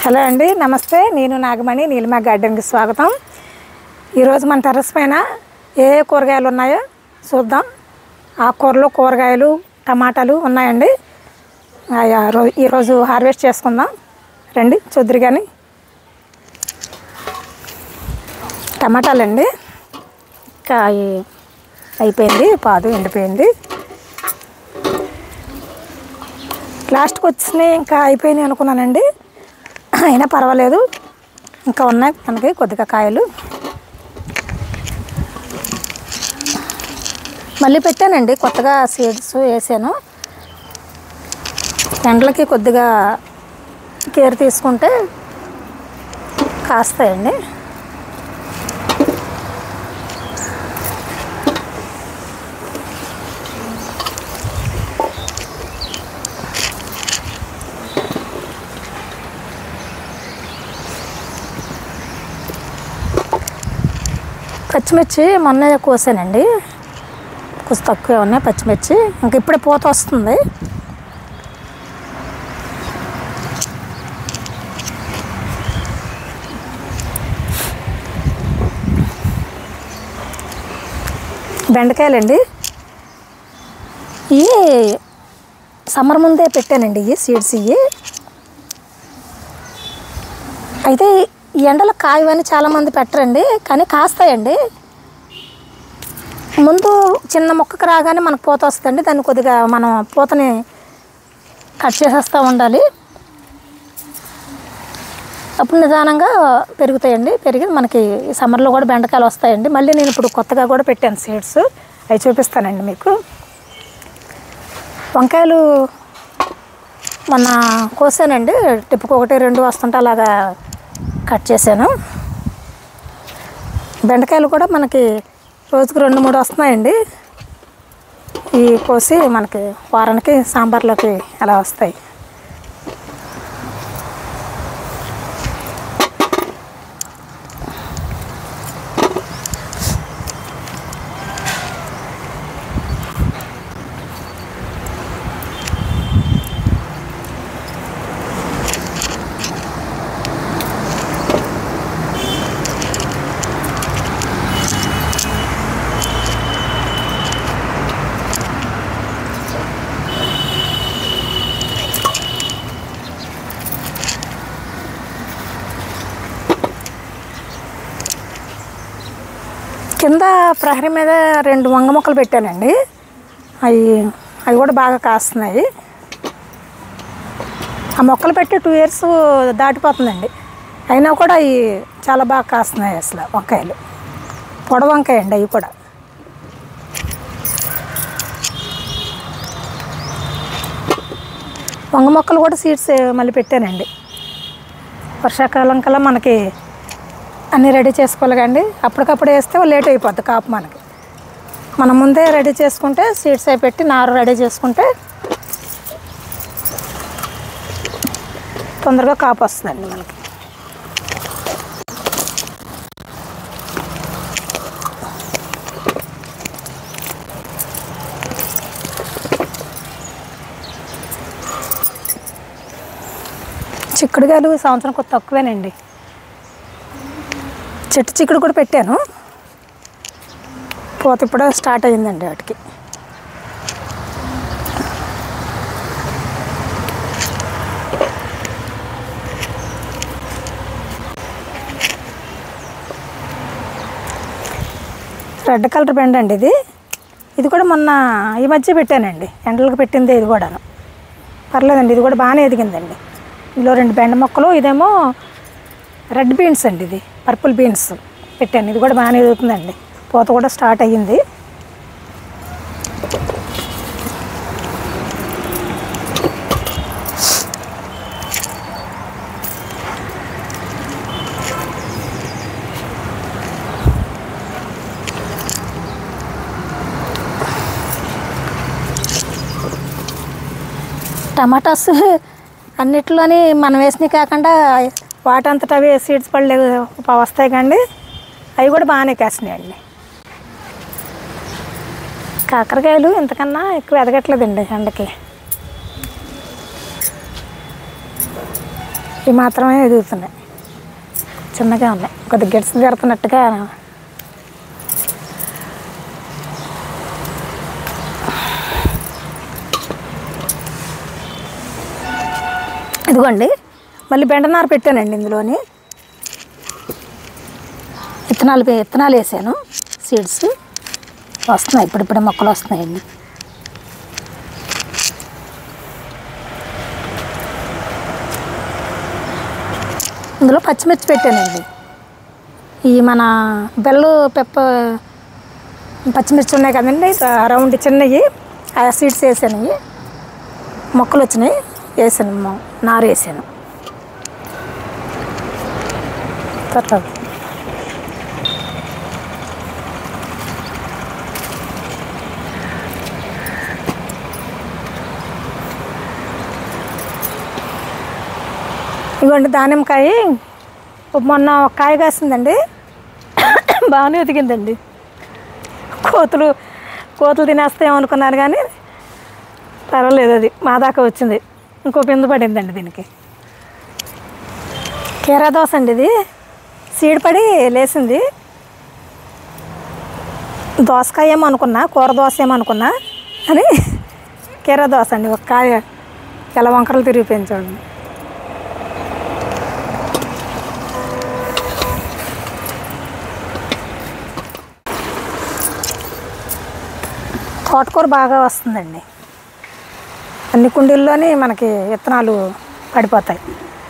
Hello అండి నమస్తే నేను నాగమణి నీలిమా గార్డెన్కి స్వాగతం ఈరోజు మన టెర్రస్ పైన ఏ ఏ కూరగాయలు ఉన్నాయో చూద్దాం ఆకుకూరలు కూరగాయలు టమాటాలు ఉన్నాయండి ఆయా రో- ఈరోజు హార్వెస్ట్ చేసుకుందాం రండి చూద్దరు కానీ టమాటాలండి కాయ అయిపోయింది పాదు ఎండిపోయింది లాస్ట్కి వచ్చినాయి ఇంకా అయిపోయినాయి అనుకున్నానండి అయినా పర్వాలేదు ఇంకా ఉన్నాయి మనకి కొద్దిగా కాయలు మళ్ళీ పెట్టానండి కొత్తగా సీడ్స్ వేసాను ఎండలకి కొద్దిగా కేర్ తీసుకుంటే కాస్తాయండి పచ్చిమిర్చి మొన్న కోసానండి కొంచెం తక్కువే ఉన్నాయి పచ్చిమిర్చి ఇంక ఇప్పుడే పూత వస్తుంది బెండకాయలండి ఇవి సమ్మర్ ముందే పెట్టానండి ఇవి సీడ్స్ ఇవి అయితే ఈ ఎండలో కాయవని చాలామంది పెట్టరండి కానీ కాస్తాయండి ముందు చిన్న మొక్కకు రాగానే మనకు పూత వస్తుందండి దాన్ని కొద్దిగా మనం పూతని కట్ చేసేస్తూ ఉండాలి అప్పుడు నిదానంగా పెరుగుతాయండి పెరిగి మనకి ఈ సమ్మర్లో కూడా బెండకాయలు వస్తాయండి మళ్ళీ నేను ఇప్పుడు కొత్తగా కూడా పెట్టాను సీడ్స్ అవి చూపిస్తానండి మీకు వంకాయలు మొన్న కోసానండి టిప్పుకు ఒకటి రెండు వస్తుంటే అలాగా కట్ చేశాను బెండకాయలు కూడా మనకి రోజుకు రెండు మూడు వస్తున్నాయండి ఈ కోసి మనకి వారానికి సాంబార్లోకి అలా వస్తాయి కింద ప్రహరీ మీద రెండు వంగ మొక్కలు పెట్టానండి అవి అవి కూడా బాగా కాస్తున్నాయి ఆ మొక్కలు పెట్టి టూ ఇయర్స్ దాటిపోతుందండి అయినా కూడా అవి చాలా బాగా కాస్తున్నాయి అసలు వంకాయలు పొడవు వంకాయ అండి అవి కూడా వంగ మొక్కలు కూడా సీడ్స్ మళ్ళీ పెట్టానండి వర్షాకాలం కల్లా మనకి అన్నీ రెడీ చేసుకోవాలి కండి అప్పటికప్పుడు వేస్తే లేట్ అయిపోద్ది కాపు మనకి మనం ముందే రెడీ చేసుకుంటే సీడ్స్ అవి పెట్టి నారు రెడీ చేసుకుంటే తొందరగా కాపు వస్తుందండి మనకి చిక్కుడుగాయలు ఈ సంవత్సరం కొద్ది తక్కువేనండి చెట్టు చిక్కుడు కూడా పెట్టాను పూత ఇప్పుడు స్టార్ట్ అయ్యిందండి వాటికి రెడ్ కలర్ బెండ అండి ఇది ఇది కూడా మొన్న ఈ మధ్య పెట్టానండి ఎండలకు పెట్టింది ఇది కూడాను పర్లేదండి ఇది కూడా బాగానే ఎదిగిందండి ఇందులో రెండు బెండ మొక్కలు ఇదేమో రెడ్ బీన్స్ అండి ఇది పర్పుల్ బీన్స్ పెట్టాను ఇది కూడా బాగానే ఎదుగుతుందండి పూత కూడా స్టార్ట్ అయ్యింది టమాటాస్ అన్నిట్లోని మనం వేసినవి కాకుండా వాటంతట అవి సీడ్స్ పళ్ళు వస్తాయి కండి అవి కూడా బాగానే కాసినాయండి కాకరకాయలు ఇంతకన్నా ఎక్కువ ఎదగట్లేదండి ఎండకి ఇవి మాత్రమే ఎదుగుతున్నాయి చిన్నగా ఉన్నాయి కొద్దిగా గిడ్స్ తిడుతున్నట్టుగా ఇదిగోండి మళ్ళీ బెండనార పెట్టానండి ఇందులోని విత్తనాలు వే- విత్తనాలు వేసాను సీడ్స్ వస్తున్నాయి ఇప్పుడిప్పుడే మొక్కలు వస్తున్నాయండి ఇందులో పచ్చిమిర్చి పెట్టానండి ఈ మన బెల్లు పెప్ప పచ్చిమిర్చి ఉన్నాయి కదండి ర- రౌండ్ చిన్నవి ఆ సీడ్స్ వేసాను ఇవి. మొక్కలు వచ్చినాయి వేసాను మొ- నారు వేసాను తర్వాత ఇదిగోండి దానిమ్మకాయ మొన్న ఒక కాయ కాసిందండి బాగానే ఎదిగిందండి కోతులు కోతులు తినేస్తాయేమో అనుకున్నారు కానీ పర్వాలేదు అది మా దాకా వచ్చింది ఇంకో బిందు పడిందండి దీనికి కీరా దోశ అండి ఇది సీడ్ పడి లేసింది దోసకాయ ఏమో అనుకున్నా కూర దోశ ఏమో అనుకున్నా అని కీరా దోశ అండి ఒక కాయ ఎలా వంకరలు తిరిగిపోయింది చూడండి తోటకూర బాగా వస్తుందండి అన్ని కుండీల్లోని మనకి విత్తనాలు పడిపోతాయి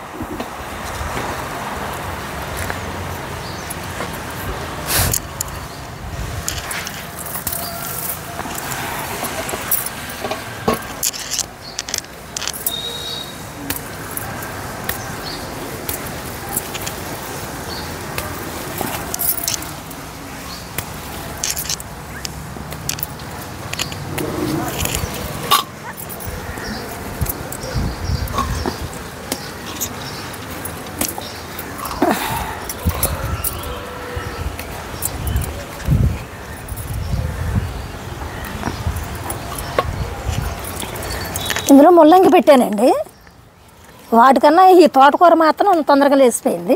ఇందులో ముల్లంగి పెట్టానండి వాటికన్నా ఈ తోటకూర మాత్రం తొందరగా లేచిపోయింది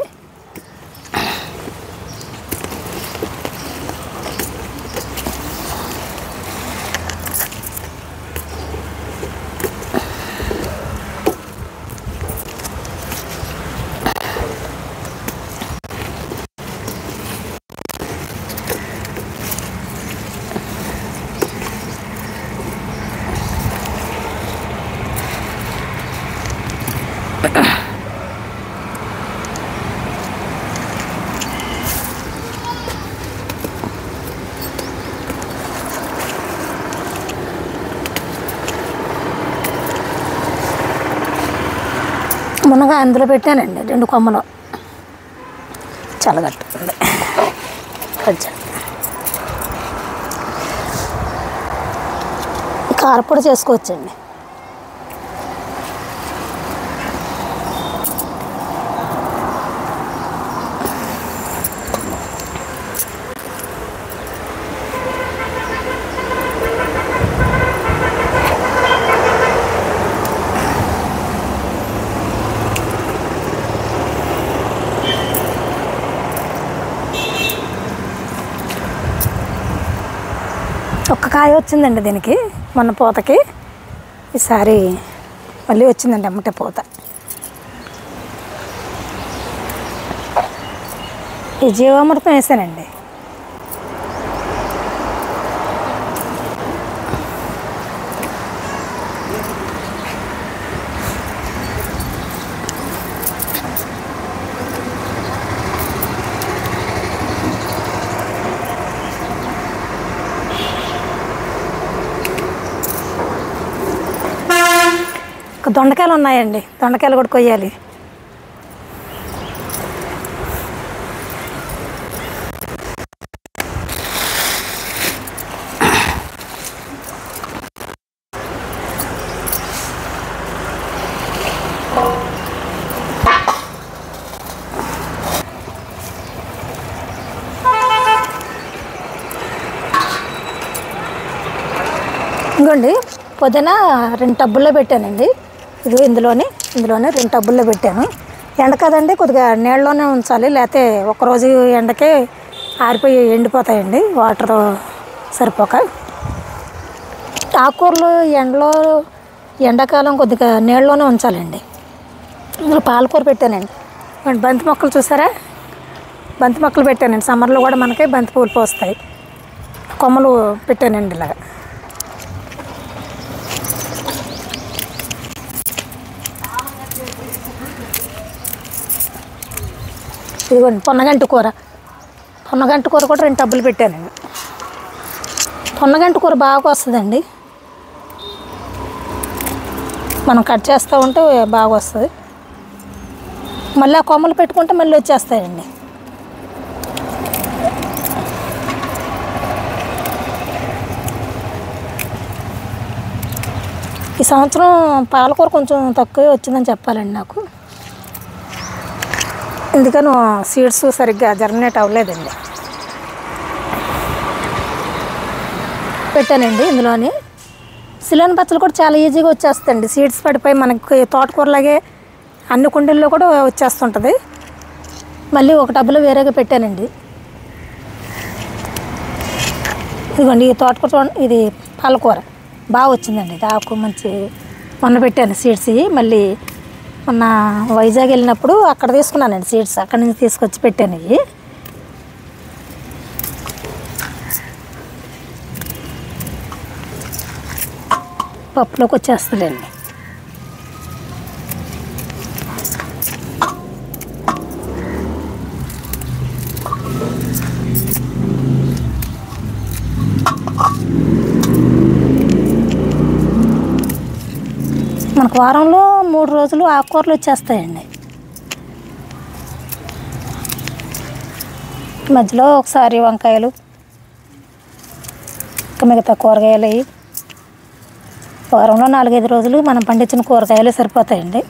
మునగా అందులో పెట్టానండి రెండు కొమ్మలు చల్లగట్టుకుంది కొంచెం కారపొడి చేసుకోవచ్చండి ఒక్క కాయ వచ్చిందండి దీనికి మొన్న పూతకి ఈసారి మళ్ళీ వచ్చిందండి అమ్మటే పూత ఈ జీవామృతం వేసానండి ఒక దొండకాయలు ఉన్నాయండి దొండకాయలు కూడా కొయ్యాలి ఇంకోండి పొద్దున రెండు టబ్బుల్లో పెట్టానండి ఇది ఇందులోనే ఇందులోనే రెండు టబ్బుల్లో పెట్టాను ఎండ కదండి కొద్దిగా నీళ్ళలోనే ఉంచాలి లేకపోతే ఒకరోజు ఎండకే ఆరిపోయి ఎండిపోతాయండి వాటర్ సరిపోక ఆకుకూరలు ఎండలో ఎండాకాలం కొద్దిగా నీళ్ళలోనే ఉంచాలండి ఇందులో పాలకూర పెట్టానండి మరి బంతి మొక్కలు చూసారా బంతి మొక్కలు పెట్టానండి సమ్మర్లో కూడా మనకి బంతి పూలు పోస్తాయి కొమ్మలు పెట్టానండి ఇలాగ ఇదిగోండి పొన్నగంటి కూర పొన్నగంటి కూర కూడా రెండు టబ్బులు పెట్టానండి పొన్నగంటి కూర బాగా వస్తుందండి మనం కట్ చేస్తూ ఉంటే బాగా వస్తుంది మళ్ళీ ఆ కొమ్మలు పెట్టుకుంటే మళ్ళీ వచ్చేస్తాయండి ఈ సంవత్సరం పాలకూర కొంచెం తక్కువే వచ్చిందని చెప్పాలండి నాకు ఎందుకని సీడ్స్ సరిగ్గా జర్మినేట్ అవ్వలేదండి పెట్టానండి ఇందులోని సిలోన్ పచ్చలు కూడా చాలా ఈజీగా వచ్చేస్తాయండి సీడ్స్ పడిపోయి మనకి తోటకూరలాగే అన్ని కుండీల్లో కూడా వచ్చేస్తుంటుంది మళ్ళీ ఒక టబ్బులో వేరేగా పెట్టానండి ఇదిగోండి ఈ తోటకూర చూడండి ఇది పాలకూర బాగా వచ్చిందండి ఇది ఆకు మంచి మొన్న పెట్టాను సీడ్స్ ఇవి. మళ్ళీ మొన్న వైజాగ్ వెళ్ళినప్పుడు అక్కడ తీసుకున్నానండి సీడ్స్ అక్కడ నుంచి తీసుకొచ్చి పెట్టాను ఇవి పప్పులోకి వచ్చేస్తుందండి మనకు వారంలో మూడు రోజులు ఆకుకూరలు వచ్చేస్తాయండి మధ్యలో ఒకసారి వంకాయలు ఇంకా మిగతా కూరగాయలు అవి వారంలో నాలుగైదు రోజులు మనం పండించిన కూరగాయలు సరిపోతాయండి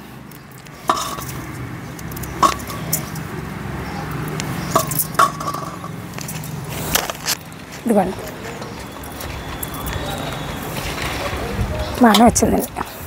ఇదిగోండి బాగానే వచ్చిందండి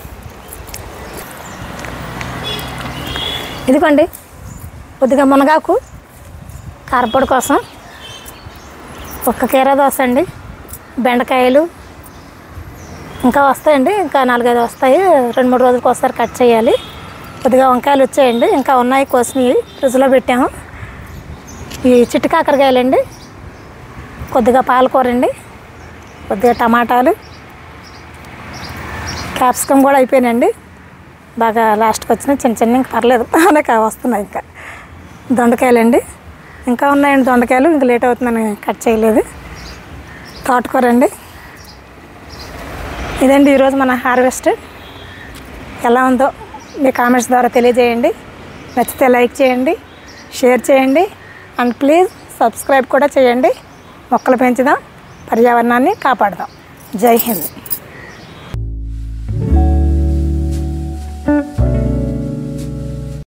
ఇదిగోండి కొద్దిగా మునగాకు కారపొడి కోసం ఒక్క కీరా దోశ అండి బెండకాయలు ఇంకా వస్తాయండి ఇంకా నాలుగైదు వస్తాయి రెండు మూడు రోజులకు ఒకసారి కట్ చేయాలి కొద్దిగా వంకాయలు వచ్చాయండి ఇంకా ఉన్నాయి కోసినవి ఫ్రిడ్జ్లో పెట్టాము ఈ చిట్టి కాకరకాయలండి కొద్దిగా పాలకూర అండి కొద్దిగా టమాటాలు క్యాప్సికమ్ కూడా అయిపోయినాయండి బాగా లాస్ట్కి వచ్చినాయి చిన్న చిన్న ఇంకా పర్లేదు బాగానే కా- వస్తున్నాయి ఇంకా దొండకాయలండి ఇంకా ఉన్నాయండి దొండకాయలు ఇంకా లేట్ అవుతుందని కట్ చేయలేదు తోటకూర అండి ఇదండి ఈరోజు మన హార్వెస్ట్ ఎలా ఉందో మీ కామెంట్స్ ద్వారా తెలియజేయండి నచ్చితే లైక్ చేయండి షేర్ చేయండి అండ్ ప్లీజ్ సబ్స్క్రైబ్ కూడా చేయండి మొక్కలు పెంచుదాం పర్యావరణాన్ని కాపాడదాం జై హింద్